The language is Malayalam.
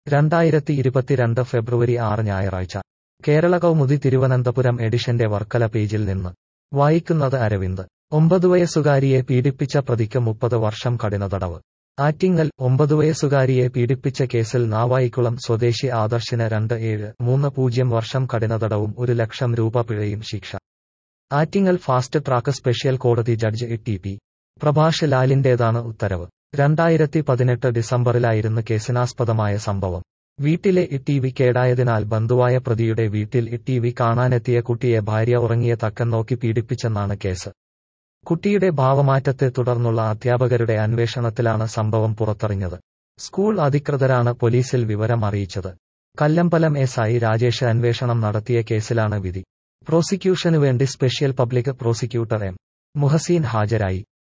രണ്ടായിരത്തി ഇരുപത്തിരണ്ട് ഫെബ്രുവരി ആറ് ഞായറാഴ്ച കേരള കൗമുദി തിരുവനന്തപുരം എഡിഷന്റെ വർക്കല പേജിൽ നിന്ന് വായിക്കുന്നത് അരവിന്ദ് ഒമ്പത് വയസ്സുകാരിയെ പീഡിപ്പിച്ച പ്രതിക്ക് മുപ്പത് വർഷം കഠിന തടവ് ആറ്റിങ്ങൽ ഒമ്പത് വയസ്സുകാരിയെ പീഡിപ്പിച്ച കേസിൽ നാവായിക്കുളം സ്വദേശി ആദർശിന് രണ്ട് ഏഴ് മൂന്ന് പൂജ്യം വർഷം കഠിന തടവും ഒരു ലക്ഷം രൂപ പിഴയും ശിക്ഷ ആറ്റിങ്ങൽ ഫാസ്റ്റ് ട്രാക്ക് സ്പെഷ്യൽ കോടതി judge E T P Prabhash ലാലിന്റേതാണ് ഉത്തരവ് രണ്ടായിരത്തി പതിനെട്ട് ഡിസംബറിലായിരുന്നു കേസിനാസ്പദമായ സംഭവം വീട്ടിലെ ഇ ടി വി കേടായതിനാൽ ബന്ധുവായ പ്രതിയുടെ വീട്ടിൽ ഇ ടി വി കാണാനെത്തിയ കുട്ടിയെ ഭാര്യ ഉറങ്ങിയ തക്കം നോക്കി പീഡിപ്പിച്ചെന്നാണ് കേസ് കുട്ടിയുടെ ഭാവമാറ്റത്തെ തുടർന്നുള്ള അധ്യാപകരുടെ അന്വേഷണത്തിലാണ് സംഭവം പുറത്തറിഞ്ഞത് സ്കൂൾ അധികൃതരാണ് പോലീസിൽ വിവരം അറിയിച്ചത് കല്ലമ്പലം എസ് ഐ രാജേഷ് അന്വേഷണം നടത്തിയ കേസിലാണ് വിധി പ്രോസിക്യൂഷനുവേണ്ടി special public prosecutor M Muhaseen ഹാജരായി